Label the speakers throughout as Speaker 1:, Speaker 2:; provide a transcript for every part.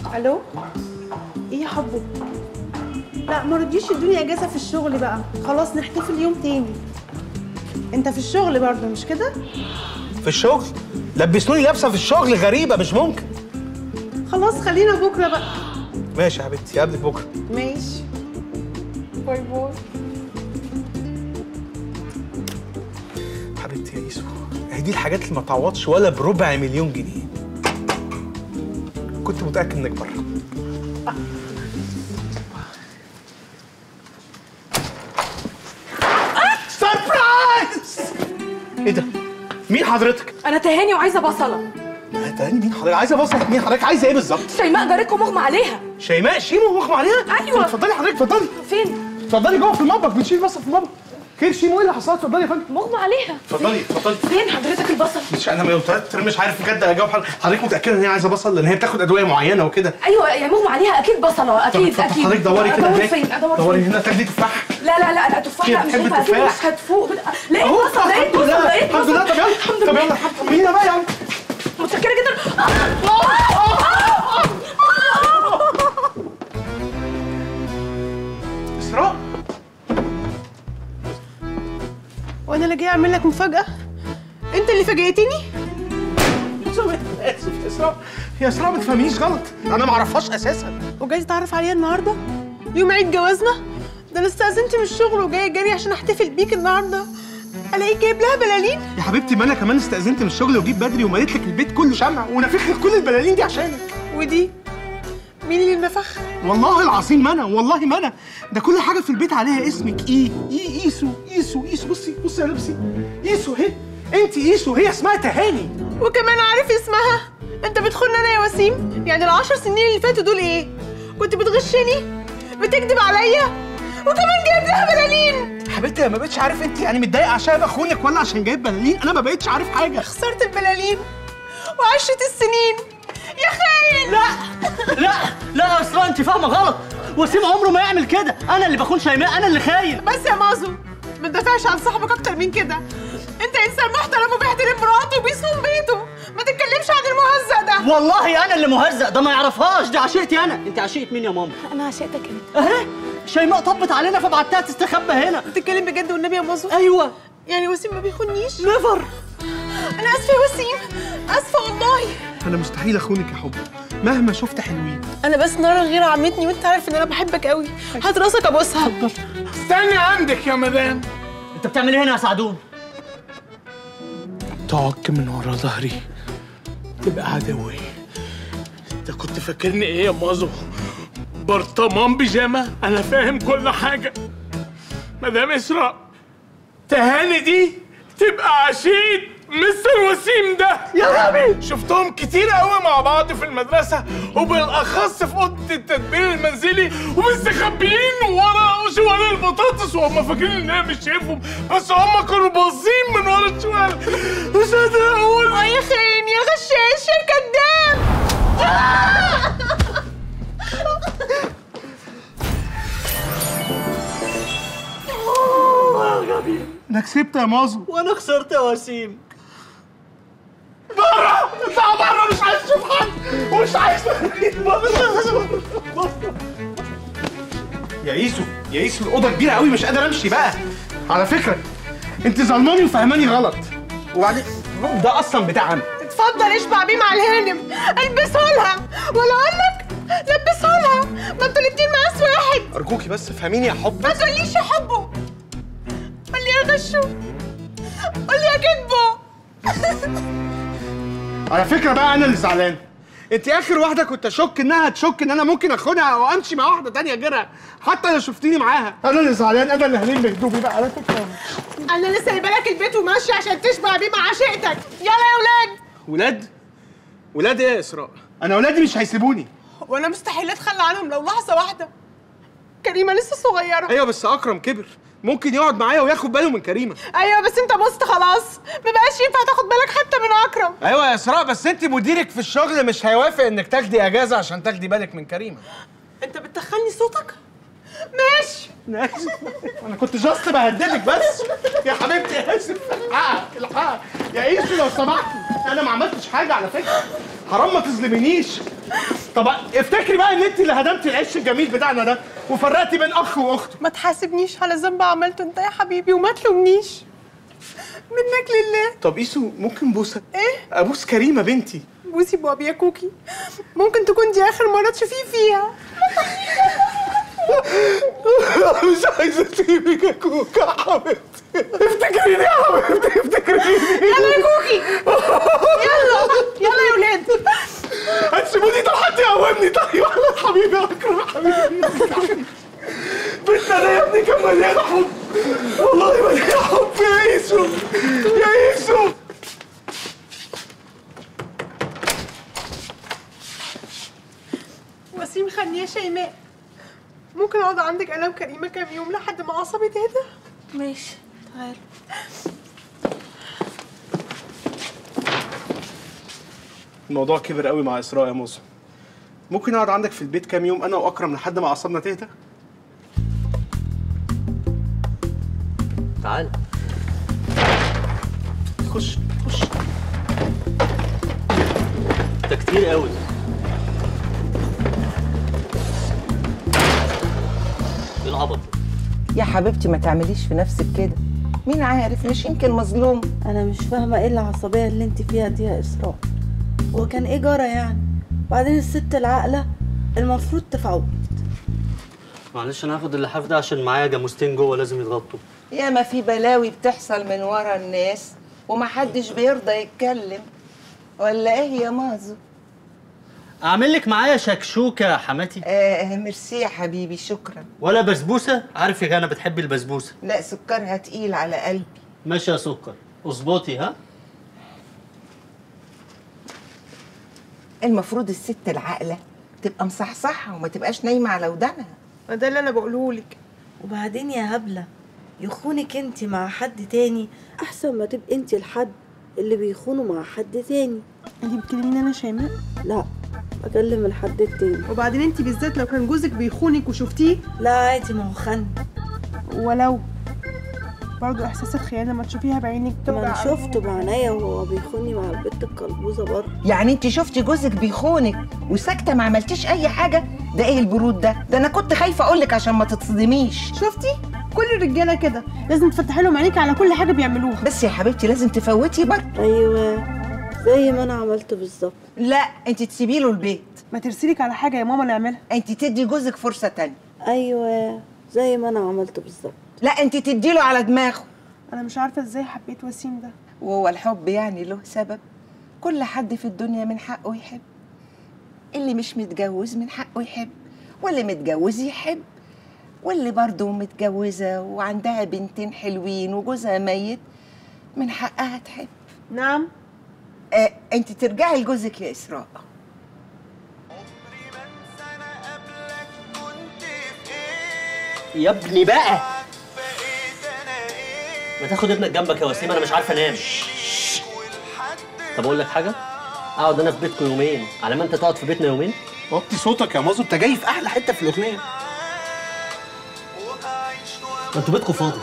Speaker 1: الو ايه يا حبو لا ما رضيش يدوني اجازه في الشغل بقى خلاص نحتفل يوم تاني انت في الشغل برضه مش كده
Speaker 2: في الشغل لبسوني لابسه في الشغل غريبه مش ممكن
Speaker 1: خلاص خلينا بكره بقى
Speaker 2: ماشي يا حبيبتي قابلك بكره
Speaker 1: ماشي باي باي
Speaker 2: حبيبتي يا يسو هي دي الحاجات اللي ما تعوضش ولا بربع مليون جنيه كنت متاكد انك بره سربرايز ايه ده مين حضرتك
Speaker 3: انا تهاني وعايزه بصله
Speaker 2: تاني مين حضرتك عايزه بصل مين حضرتك عايزه ايه بالظبط
Speaker 3: شيماء جارتكم مغمى عليها
Speaker 2: شيماء شيمو مغمى عليها
Speaker 3: أيوة.
Speaker 2: اتفضلي حضرتك اتفضلي
Speaker 3: فين
Speaker 2: اتفضلي جوه في المطبخ بنشيل بصل في المطبخ خير شيمو ايه اللي حصل اتفضلي يا فندم
Speaker 3: مغمى عليها
Speaker 2: اتفضلي اتفضلي
Speaker 3: فين حضرتك البصل
Speaker 2: مش انا متوتر مش عارف بجد اجاوب حضرتك حضرتك متاكده ان هي عايزه بصل لان هي بتاخد ادويه معينه وكده
Speaker 3: ايوه يا مغمى عليها اكيد بصله
Speaker 2: طب
Speaker 3: اكيد
Speaker 2: طب
Speaker 3: اكيد
Speaker 2: حضرتك دوري كده
Speaker 3: ادور
Speaker 2: هناك
Speaker 3: فين ادور
Speaker 2: دوري
Speaker 3: فين
Speaker 2: هنا تاخدي تفاح
Speaker 3: لا لا لا لا تفاح
Speaker 2: كده
Speaker 3: لا مش
Speaker 2: بتحب
Speaker 3: هينفع اكيد
Speaker 2: التفاح؟
Speaker 3: مش هتفوق لقيت
Speaker 2: اهو
Speaker 3: بصل لقيت
Speaker 2: الحمد
Speaker 3: بصل
Speaker 2: لله
Speaker 3: لقيت
Speaker 2: الحمد لله
Speaker 3: بصل
Speaker 2: طب يلا
Speaker 3: الحمد
Speaker 2: طب
Speaker 3: لله
Speaker 2: يلا مين بقى يا عم
Speaker 3: متشكره جدا
Speaker 2: اسراء
Speaker 1: وانا اللي جاي اعمل لك مفاجاه انت اللي فاجئتني
Speaker 2: اسف يا اسراء يا اسراء ما تفهميش غلط انا ما اعرفهاش اساسا
Speaker 1: وجاي تعرف عليا النهارده يوم عيد جوازنا ده انا استأذنت من الشغل وجايه جري عشان احتفل بيك النهارده الاقيك جايب لها بلالين
Speaker 2: يا حبيبتي ما انا كمان استاذنت من الشغل وجيت بدري ومليت لك البيت كله شمع ونفخ لك كل البلالين دي عشانك
Speaker 1: ودي مين اللي نفخ
Speaker 2: والله العظيم ما انا والله ما انا ده كل حاجه في البيت عليها اسمك ايه ايه ايسو ايسو ايسو بصي بصي يا لبسي ايسو اهي انت ايسو هي اسمها تهاني
Speaker 1: وكمان عارف اسمها انت بتخون انا يا وسيم يعني العشر سنين اللي فاتوا دول ايه كنت بتغشني بتكذب عليا وكمان جايب لها بلالين
Speaker 2: حبيبتي أنا ما بقتش عارف انت يعني متضايقه عشان بخونك ولا عشان جايب بلالين انا ما بقتش عارف حاجه
Speaker 1: خسرت البلالين وعشرة السنين يا خاين
Speaker 4: لا لا لا يا اسراء انت فاهمه غلط وسيم عمره ما يعمل كده انا اللي بخون شيماء انا اللي خاين
Speaker 1: بس يا مازو ما تدافعش عن صاحبك اكتر من كده انت انسان محترم وبيحترم مراته وبيصوم بيته ما تتكلمش عن المهزأ ده
Speaker 4: والله انا اللي مهزأ ده ما يعرفهاش دي عشيقتي انا انت عشيقه مين يا ماما
Speaker 3: انا عشقتك انت
Speaker 4: اهي شيماء طبت علينا فبعتها تستخبى هنا
Speaker 1: بتتكلم بجد والنبي يا مازو
Speaker 4: ايوه
Speaker 1: يعني وسيم ما بيخونيش
Speaker 4: نيفر
Speaker 1: انا اسفه يا وسيم اسفه والله
Speaker 2: انا مستحيل اخونك يا حب مهما شفت حلوين
Speaker 1: انا بس نار الغيره عمتني وانت عارف ان انا بحبك قوي هات راسك ابوسها
Speaker 5: استني عندك يا مدام
Speaker 4: انت بتعمل ايه هنا يا سعدون
Speaker 5: تعك من ورا ظهري تبقى عدوي انت كنت فاكرني ايه يا مازو برطمان بيجامه انا فاهم كل حاجه مدام اسراء تهاني دي تبقى عشيق مستر وسيم ده يا غبي شفتهم كتير قوي مع بعض في المدرسة وبالأخص في أوضة التدبير المنزلي ومستخبيين ورا شوال البطاطس وهم فاكرين إن أنا مش شايفهم بس هم كانوا باصين من ورا الشوال مش قادر أقول
Speaker 1: اه يا خاين يا غشاش يا كداب
Speaker 2: انا كسبت يا مازو
Speaker 4: وانا خسرت يا وسيم
Speaker 5: بره اطلع بره مش عايز اشوف حد ومش عايز
Speaker 2: يا ايسو يا ايسو الاوضه كبيره قوي مش قادر امشي بقى على فكره انت ظلماني وفهماني غلط وبعدين الروب ده اصلا بتاع انا
Speaker 1: اتفضل اشبع بيه مع الهانم البسه لها ولا اقول لك لبسه لها ما انتوا الاتنين مقاس واحد
Speaker 2: ارجوكي بس فهميني يا حب
Speaker 1: ما تقوليش يا حبه قول لي يا غشو قول لي يا كدبو
Speaker 2: على فكره بقى انا اللي زعلان انت اخر واحده كنت اشك انها تشك ان انا ممكن اخونها او امشي مع واحده تانية غيرها حتى لو شفتيني معاها انا اللي زعلان انا اللي هلم هدومي بقى على فكره
Speaker 1: انا لسه سايبه لك البيت وماشيه عشان تشبع بيه مع عشيقتك يلا يا ولاد
Speaker 2: ولاد ولاد ايه يا اسراء انا ولادي مش هيسيبوني
Speaker 1: وانا مستحيل اتخلى عنهم لو لحظه واحده كريمه لسه صغيره
Speaker 2: ايوه بس اكرم كبر ممكن يقعد معايا وياخد باله من كريمه
Speaker 1: ايوه بس انت بصت خلاص ما بقاش ينفع تاخد بالك حتى من اكرم
Speaker 2: ايوه يا اسراء بس انت مديرك في الشغل مش هيوافق انك تاخدي اجازه عشان تاخدي بالك من كريمه
Speaker 1: انت بتدخلني صوتك ماشي
Speaker 2: انا كنت جاست بهددك بس يا حبيبتي اسف الحقك الحقك يا ايسو لو سمحتي انا ما عملتش حاجه على فكره حرام ما تظلمينيش طب افتكري بقى ان انت اللي هدمتي العش الجميل بتاعنا ده وفرقتي بين اخ واخته
Speaker 1: ما تحاسبنيش على ذنب عملته انت يا حبيبي وما تلومنيش منك لله
Speaker 2: طب ايسو ممكن بوسه
Speaker 1: ايه
Speaker 2: ابوس كريمه بنتي
Speaker 1: بوسي بابي يا كوكي ممكن تكون دي اخر مره تشوفيه فيها
Speaker 2: مش عايزه اسيبك يا كوكا يا حبيبتي افتكريني يا حبيبتي افتكريني
Speaker 1: يلا يا كوكي يلا يلا يا ولاد
Speaker 2: هتسيبوني طب حد يقومني طيب انا حبيبي يا اكرم حبيبي بنت انا يا ابني كان مليانه حب والله مليانه حب يا ايسو يا ايسو
Speaker 1: وسيم خلني يا شيماء ممكن اقعد عندك انا وكريمه كام يوم لحد ما اعصابي تهدى
Speaker 3: ماشي تعال
Speaker 2: الموضوع كبر قوي مع اسراء يا موسى ممكن اقعد عندك في البيت كام يوم انا واكرم لحد ما اعصابنا تهدى
Speaker 4: تعال
Speaker 2: خش خش
Speaker 4: ده كتير قوي ايه العبط ده؟
Speaker 6: يا حبيبتي ما تعمليش في نفسك كده مين عارف مش يمكن مظلوم
Speaker 7: انا مش فاهمه ايه العصبيه اللي انت فيها دي يا اسراء هو كان ايه جرى يعني بعدين الست العاقله المفروض تفعل
Speaker 4: معلش انا هاخد اللحاف ده عشان معايا جاموستين جوه لازم يتغطوا
Speaker 6: يا ما في بلاوي بتحصل من ورا الناس ومحدش بيرضى يتكلم ولا ايه يا مازو
Speaker 4: اعمل لك معايا شكشوكه يا حماتي
Speaker 6: آه ميرسي يا حبيبي شكرا
Speaker 4: ولا بسبوسه عارف يا جانا بتحبي البسبوسه
Speaker 6: لا سكرها تقيل على قلبي
Speaker 4: ماشي يا سكر اظبطي ها
Speaker 6: المفروض الست العاقله تبقى مصحصحه وما تبقاش نايمه على ودانها
Speaker 1: ما ده اللي انا بقوله لك
Speaker 7: وبعدين يا هبله يخونك انت مع حد تاني احسن ما تبقي انت الحد اللي بيخونه مع حد تاني
Speaker 1: انت بتكلميني انا شيماء
Speaker 7: لا بكلم الحد التاني
Speaker 1: وبعدين انت بالذات لو كان جوزك بيخونك وشفتيه
Speaker 7: لا عادي ما هو خن
Speaker 1: ولو برضه احساس الخيانه لما تشوفيها بعينك
Speaker 7: ما
Speaker 1: بتوجع
Speaker 7: انا شفته بعناية وهو بيخوني مع البت القلبوزه برضه
Speaker 6: يعني انت شفتي جوزك بيخونك وساكته ما عملتيش اي حاجه ده ايه البرود ده ده انا كنت خايفه اقولك عشان ما تتصدميش
Speaker 1: شفتي كل الرجاله كده لازم تفتحي لهم عينيك على كل حاجه بيعملوها
Speaker 6: بس يا حبيبتي لازم تفوتي برضه
Speaker 7: ايوه زي ما انا عملت بالظبط
Speaker 6: لا انت تسيبي له البيت
Speaker 1: ما ترسلك على حاجه يا ماما نعملها
Speaker 6: انت تدي جوزك فرصه تانية
Speaker 7: ايوه زي ما انا عملت بالظبط
Speaker 6: لا انت تدي له على دماغه
Speaker 1: انا مش عارفه ازاي حبيت وسيم ده
Speaker 6: وهو الحب يعني له سبب كل حد في الدنيا من حقه يحب اللي مش متجوز من حقه يحب واللي متجوز يحب واللي برضه متجوزة وعندها بنتين حلوين وجوزها ميت من حقها تحب
Speaker 1: نعم
Speaker 6: آه انت ترجعي لجوزك يا اسراء
Speaker 4: يا ابني بقى ما تاخد ابنك جنبك يا وسيم انا مش عارف انام طب اقول لك حاجه اقعد انا في بيتكم يومين على ما انت تقعد في بيتنا يومين
Speaker 2: وطي صوتك يا مازو انت جاي في احلى حته في الاغنيه
Speaker 4: ما انتوا بيتكم فاضي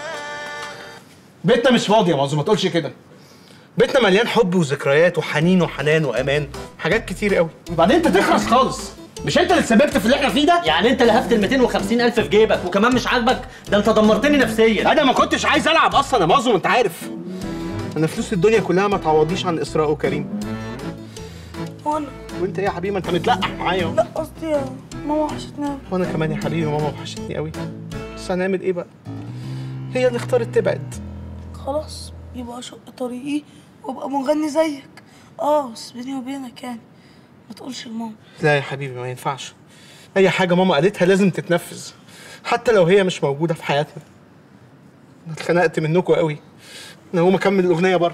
Speaker 2: بيتنا مش فاضي يا مازو ما تقولش كده بيتنا مليان حب وذكريات وحنين وحنان وامان حاجات كتير قوي وبعدين انت تخرس خالص مش انت اللي سببت في اللي احنا فيه ده
Speaker 4: يعني انت لهفت ال 250 الف في جيبك وكمان مش عاجبك ده انت دمرتني نفسيا
Speaker 2: انا ما كنتش عايز العب اصلا يا مازو انت عارف انا فلوس الدنيا كلها ما تعوضيش عن اسراء وكريم
Speaker 7: وانا
Speaker 2: وانت ايه يا حبيبي ما انت متلقح معايا اهو.
Speaker 7: لا قصدي يا ماما وحشتنا
Speaker 2: وانا كمان يا حبيبي ماما وحشتني قوي بس هنعمل ايه بقى هي اللي اختارت تبعد
Speaker 7: خلاص يبقى اشق طريقي وابقى مغني زيك اه بس بيني وبينك يعني ما تقولش لماما
Speaker 2: لا يا حبيبي ما ينفعش اي حاجه ماما قالتها لازم تتنفذ حتى لو هي مش موجوده في حياتنا انا اتخنقت منكم قوي انا هقوم اكمل الاغنيه بره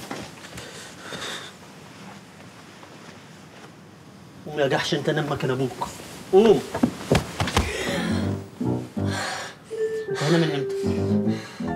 Speaker 4: قوم يا جحش انت نام مكان ابوك قوم انت هنا من امتى؟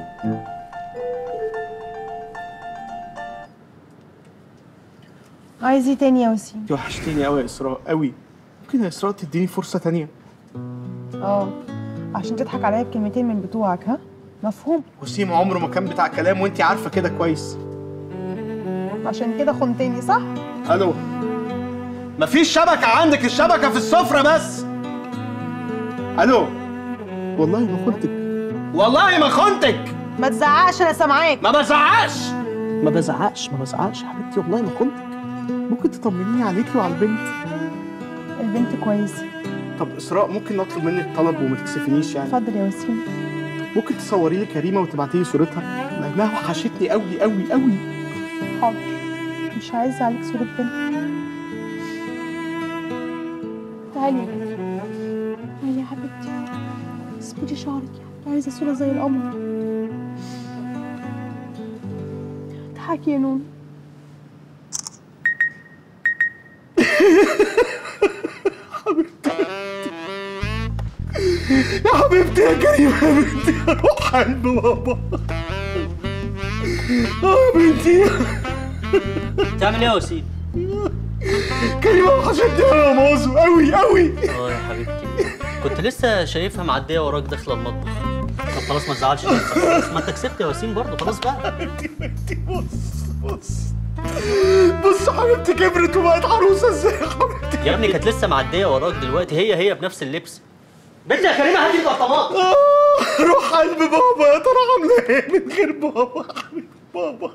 Speaker 1: عايز ايه تاني يا وسيم
Speaker 2: انت وحشتيني قوي يا اسراء قوي ممكن يا اسراء تديني فرصه تانية
Speaker 1: اه عشان تضحك عليا بكلمتين من بتوعك ها مفهوم
Speaker 2: وسيم عمره ما كان بتاع كلام وانت عارفه كده كويس
Speaker 1: عشان كده خنتني صح
Speaker 2: الو مفيش شبكة عندك الشبكة في السفرة بس الو والله ما خنتك والله ما خنتك
Speaker 1: ما تزعقش انا سامعاك
Speaker 2: ما بزعقش ما بزعقش ما بزعقش يا حبيبتي والله ما خنتك ممكن تطمنيني عليكي وعلى البنت
Speaker 1: البنت كويسه
Speaker 2: طب اسراء ممكن نطلب منك طلب وما تكسفنيش يعني
Speaker 1: اتفضل يا وسيم
Speaker 2: ممكن تصوري لي كريمه وتبعتي لي صورتها لانها وحشتني قوي قوي قوي
Speaker 1: حاضر مش عايزه عليك صوره بنت تعالي تعالي يا حبيبتي اصبري شعرك يعني عايزه صوره زي القمر اضحكي يا نون
Speaker 2: يا حبيبتي يا كريمه يا بنتي روح قلب بابا اه يا بنتي
Speaker 4: تعمل ايه يا وسيم؟
Speaker 2: كريمه وحشتني قوي يا مازو قوي قوي
Speaker 4: اه يا حبيبتي كنت لسه شايفها معديه وراك داخله المطبخ طب خلاص ما تزعلش نفسك خلاص ما انت كسبت يا وسيم برضه خلاص بقى
Speaker 2: بنتي بنتي بص بص بص حبيبتي كبرت وبقت عروسه ازاي يا حبيبتي
Speaker 4: يا ابني كانت لسه معديه وراك دلوقتي هي هي بنفس اللبس بنت يا كريمه هاتي البطانات
Speaker 2: آه، روح قلب بابا يا ترى عامله ايه من غير بابا حبيب بابا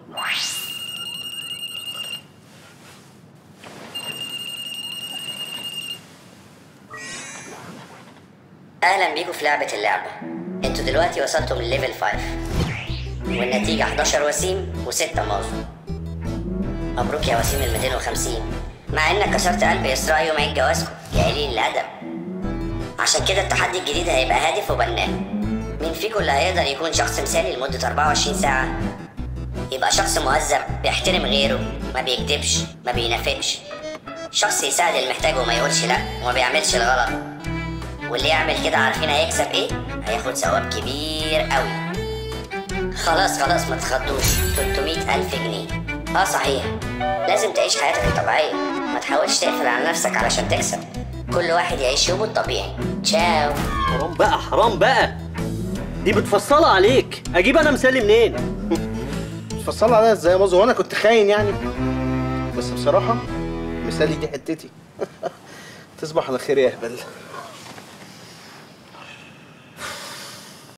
Speaker 8: اهلا بيكم في لعبة اللعبة انتوا دلوقتي وصلتم لليفل 5 والنتيجة 11 وسيم و6 مازو مبروك يا وسيم ال 250 مع انك كسرت قلب اسراء يوم عيد جوازكم يا قليل الادب عشان كده التحدي الجديد هيبقى هادف وبناء مين فيكم اللي هيقدر يكون شخص مثالي لمدة 24 ساعة يبقى شخص مهذب بيحترم غيره ما بيكذبش ما بينافقش شخص يساعد المحتاج وما يقولش لا وما بيعملش الغلط واللي يعمل كده عارفين هيكسب ايه؟ هياخد ثواب كبير قوي خلاص خلاص ما تخضوش 300 ألف جنيه اه صحيح لازم تعيش حياتك الطبيعية ما تحاولش تقفل على نفسك علشان تكسب كل واحد يعيش يومه الطبيعي تشاو
Speaker 4: حرام بقى حرام بقى دي بتفصلها عليك اجيب انا مثالي منين
Speaker 2: تفصل عليا ازاي يا مازو وانا كنت خاين يعني بس بصراحه مثالي دي حتتي تصبح على خير يا اهبل